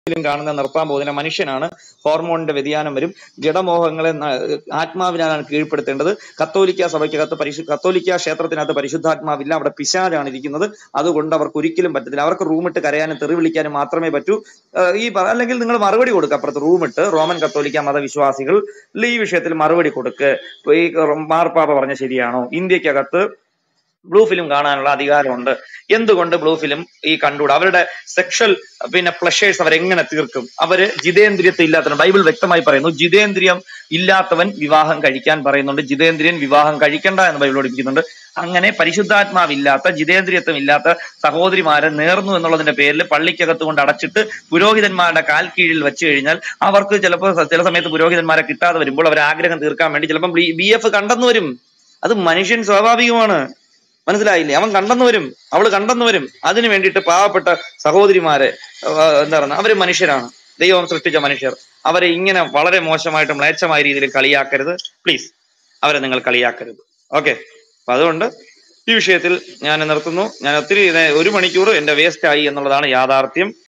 ിലും കാണുന്ന നിർത്താൻ പോകുന്ന മനുഷ്യനാണ് ഹോർമോണിന്റെ വ്യതിയാനം വരും ജഡമോഹങ്ങളെ ന- ആത്മാവിനാലാണ് കീഴ്പ്പെടുത്തേണ്ടത് കത്തോലിക്ക സഭയ്ക്കകത്ത് പരിശു കത്തോലിക്ക ക്ഷേത്രത്തിനകത്ത് പരിശുദ്ധാത്മാവില്ല അവിടെ പിശാചാണ് ഇരിക്കുന്നത് അതുകൊണ്ട് അവർക്ക് ഒരിക്കലും പറ്റത്തില്ല അവർക്ക് റൂമിട്ട് കരയാനും തെറി വിളിക്കാനും മാത്രമേ പറ്റൂ ഏഹ് ഈ പറ- അല്ലെങ്കിൽ നിങ്ങൾ മറുപടി കൊടുക്കുക അപ്പുറത്ത് റൂമിട്ട് റോമൻ കത്തോലിക്ക മതവിശ്വാസികൾ ഈ വിഷയത്തിൽ മറുപടി കൊടുക്ക് ഇപ്പൊ ഈ മാർപ്പാപ്പ പറഞ്ഞ ശരിയാണോ ഇന്ത്യക്കകത്ത് ബ്ലൂ ഫിലിം കാണാനുള്ള അധികാരമുണ്ട് എന്തുകൊണ്ട് ബ്ലൂ ഫിലിം ഈ കണ്ടുകൂടാ അവരുടെ സെക്ഷൽ പിന്നെ പ്ലഷേഴ്സ് അവരെങ്ങനെ തീർക്കും അവര് ജിതേന്ദ്രിയത്തെ ഇല്ലാത്തവൻ ബൈബിൾ വ്യക്തമായി പറയുന്നു ജിതേന്ദ്രിയം ഇല്ലാത്തവൻ വിവാഹം കഴിക്കാൻ പറയുന്നുണ്ട് ജിതേന്ദ്രിയൻ വിവാഹം കഴിക്കണ്ട എന്ന് ബൈബിൾ പഠിപ്പിക്കുന്നുണ്ട് അങ്ങനെ പരിശുദ്ധാത്മാവില്ലാത്ത ജിതേന്ദ്രിയത്വം ഇല്ലാത്ത സഹോദരിമാരെ നേർന്നു എന്നുള്ളതിന്റെ പേരിൽ പള്ളിക്കകത്ത് കൊണ്ട് അടച്ചിട്ട് പുരോഹിതന്മാരുടെ കാൽ കീഴിൽ വെച്ച് കഴിഞ്ഞാൽ അവർക്ക് ചിലപ്പോൾ ചില സമയത്ത് പുരോഹിതന്മാരെ കിട്ടാതെ വരുമ്പോൾ അവർ ആഗ്രഹം തീർക്കാൻ വേണ്ടി ചിലപ്പം ബി എഫ് കണ്ടെന്ന് വരും അത് മനുഷ്യൻ സ്വാഭാവികമാണ് മനസ്സിലായില്ലേ അവൻ കണ്ടെന്ന് വരും അവള് കണ്ടെന്ന് വരും അതിനു വേണ്ടിയിട്ട് പാവപ്പെട്ട സഹോദരിമാരെ ആ, എന്താ പറയുക അവര് മനുഷ്യരാണ് ദൈവം സൃഷ്ടിച്ച മനുഷ്യർ അവരെ ഇങ്ങനെ വളരെ മോശമായിട്ട് മ്ലേച്ഛമായ രീതിയിൽ കളിയാക്കരുത് പ്ലീസ് അവരെ നിങ്ങൾ കളിയാക്കരുത് ഓക്കെ അപ്പൊ അതുകൊണ്ട് ഈ വിഷയത്തിൽ ഞാൻ നിർത്തുന്നു ഞാൻ ഒത്തിരി ഇത് ഒരു മണിക്കൂർ എന്റെ വേസ്റ്റ് ആയി എന്നുള്ളതാണ് യാഥാർത്ഥ്യം